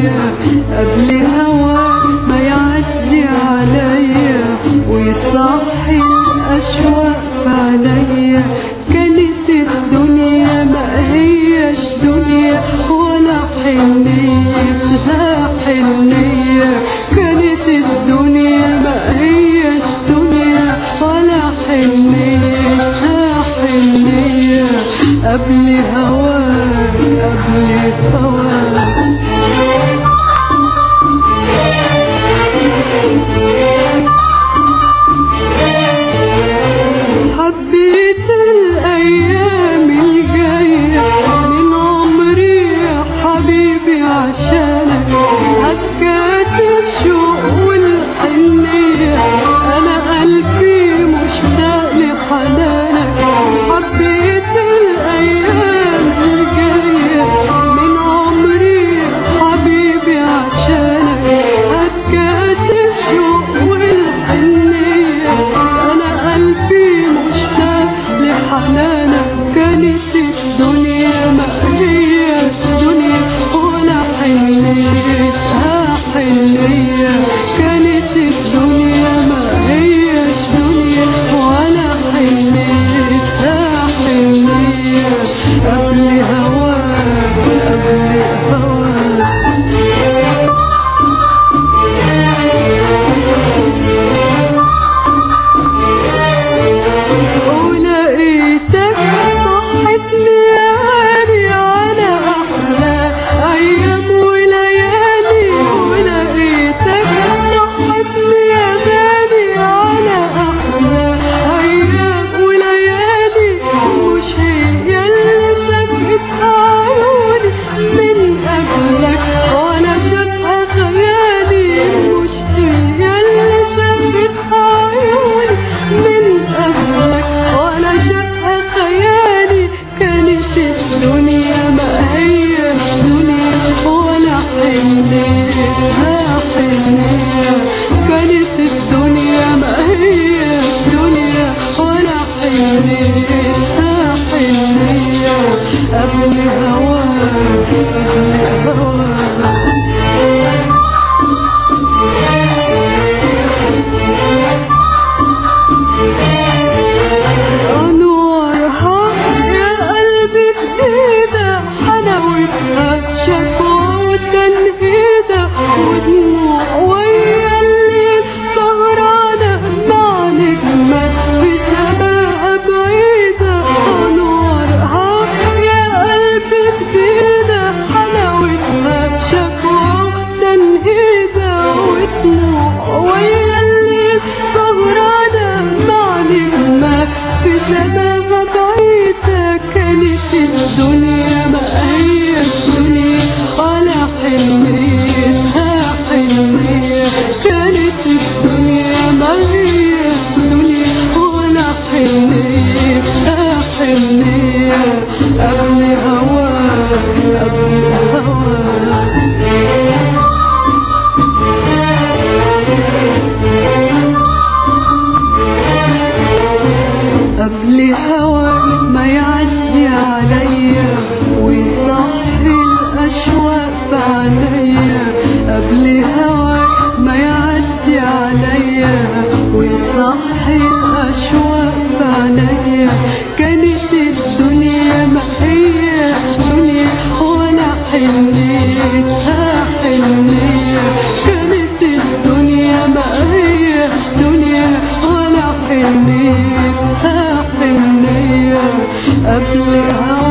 عليا قبل هوا ما يعدي عليا ويصحي الأشواق في عينيا كانت الدنيا ما هيش دنيا ولا حنيتها حنية كانت الدنيا ما هيش دنيا ولا حنيتها حنية قبل هواك قبل هواك حبيت الأيام الجاية من عمري يا حبيبي عشانك هبكاس الشوق والحنية أنا قلبي مشتاق لحنانك حبيت الأيام الجاية من عمري يا حبيبي عشانك هبكاس الشوق والحنية أنا قلبي مشتاق لحنانك كانت الدنيا ما هيش دنيا ولا حنيتها حنية كانت الدنيا ما هيش دنيا ولا حنيتها حنية قبل هواك قبل هواك ولقيتك صحتني يا غالي على أحلى أيام وليالي ولقيتك صحتني يا غالي على أحلى أيام وليالي مش هي اللي شافت عيوني من قبلك ولا شافها خيالي مش هي اللي شافت عيوني من قبلك ولا شافها خيالي كانت الدنيا ما هيش دنيا ولا حنيتها حنية كانت الدنيا ما هيش دنيا ولا حنيتها حنية قبل هواك قبل هواك أنوارها يا قلبي جديدة حلاوتها شكوى وتنهيدة ودموع ويا الليل سهرانة مع نجمة في سماء بعيدة أنوارها يا قلبي جديدة حلاوتها شكوى وتنهيدة ودموع ويا الليل سهرانة مع نجمة في سماء بعيدة كانت الدنيا ما هيش دنيا ولا حنيتها حنية كانت الدنيا ما هيش دنيا ولا حنيتها حنية قبل هواك قبل هواك قبل هواك ما يعدي عليا ويصحي الأشواق في عينيا قبل هواك ما يعدي عليا ويصحي الأشواق في عينيا كانت الدنيا ما هيش دنيا ولا حنيتها حنية كانت الدنيا ما هيش دنيا ولا حنيتها حنية قبل هواك